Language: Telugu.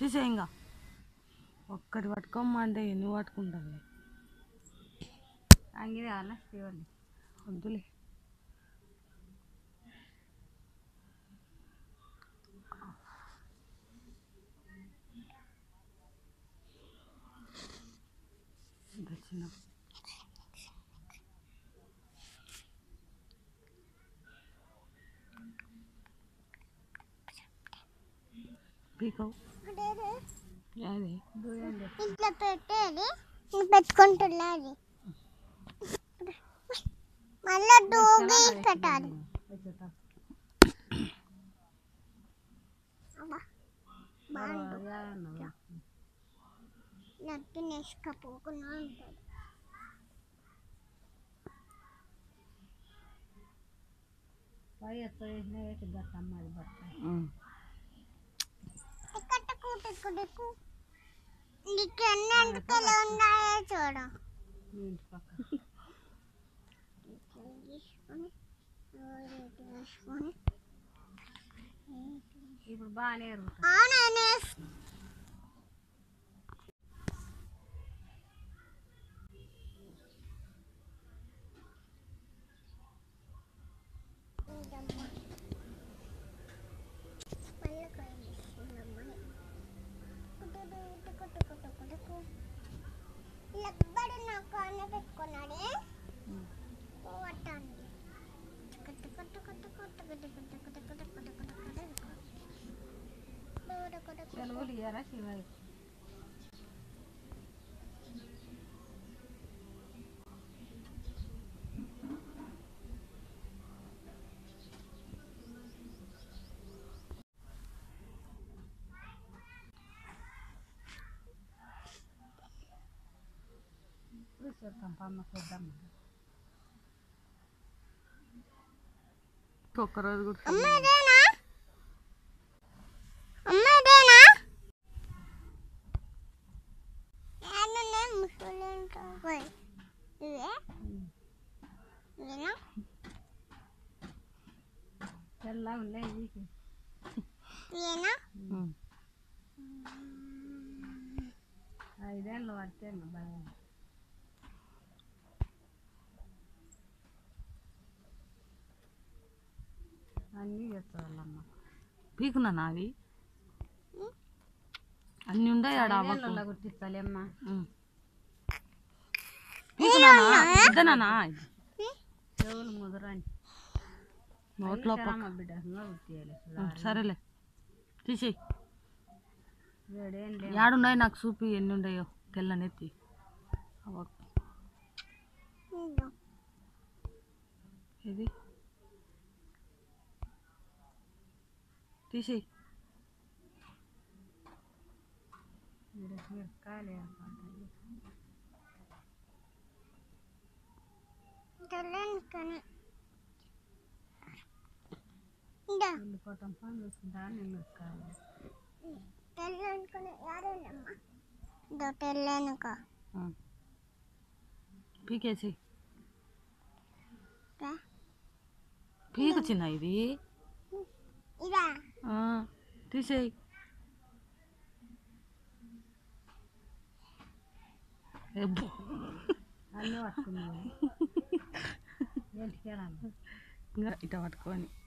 తీసేయి ఇంకా ఒక్కటి పట్టుకోమంటే ఎన్ని పట్టుకుంటాను అంగి కావాలా ఇవ్వండి వద్దులే ఇంత చిన్న పీకవు అదే ఇట్లా పెట్టేది నేను పెట్టుకుంటున్నది మళ్ళా దూగి పెట్టాలి అబ్బా బాగుంది నట్టి నేసుకపోకుండా ఉంటుంది పై ఎత్తు వేసినా వేసి బట్టమ్మ అది బట్ట టిక్కటకు టిక్కుటిక్కు నీకు ఎన్ని ఎంటకలు ఉన్నాయో చూడు మీ ఇంటి పక్క ఇట్లా తీసుకొని ఇట్లా వేసుకొని ఇప్పుడు బాగానే ఎరుగుతుంది ఆ నేను వేసు- ఇదమ్మా. మళ్ళీ కొయ్యేస్తుందమ్మా. కుటుడు, టుకు, టుకు, టుకు, టుకు. లబ్బడి నా కాన పెట్టుకున్నాడే పోవటానికి టుకు, టుకు, టుకు, టుకు, టుకు, టుకు, టుకు, టుకు, టుకు, టుకు, టుకు, టుకు. టుకు, టుకు, టుకు. సెలవులు ఇయ్యారా శివయ్య ఇప్పుడు చూద్దాం పమ్మ చూద్దాం ఒక్కరోజు కూడా అమ్మ ఇదేనా అమ్మ ఇదేనా ఏమన్నా ముసలి ఉంటాయి ఇవే ఇవేనా తెల్లగా ఉన్నాయి వీకి ఇవేనా ఉమ్. ఐదేళ్ళు పడితే బాగా అన్నీ చేస్తాళ్ళమ్మ పీకున్నా అవి అన్ని ఉన్నాయి ఆడ అవ్వకు. ఐదేళ్ళలో కుట్టిస్తాలేమ్మ ఉమ్. పీకున్నానా ఇద్దనా చెవులు ముదురని నోట్లో పక్క అమ్మ బిడ్డ ఇంకా కుట్టియాలి ఉమ్, సరేలే తీసేయి వేడేం లేదు ఏడున్నాయి నాకు చూపి ఎన్ని ఉన్నాయో తెల్లనెత్తి అవ్వకు. ఇదో. ఇది తీసేయి మిరపకాయలు వేసుకుంటాయి తెల్లని కానీ ఇదో. వెళ్ళిపోతాం పని చూసుకుంటా నేను మిరపకాయలు తెల్లని కొని యారేనమ్మా ఇదో తెల్లనుక ఉమ్. పీకేసి పీకు చిన్న ఇది ఇదా ఆ, తీసేయి ఎబ్బో. అన్నీ పట్టుకున్నాను ఇంటికి వెళ్ళాలి ఇంకా ఇట పట్టుకొని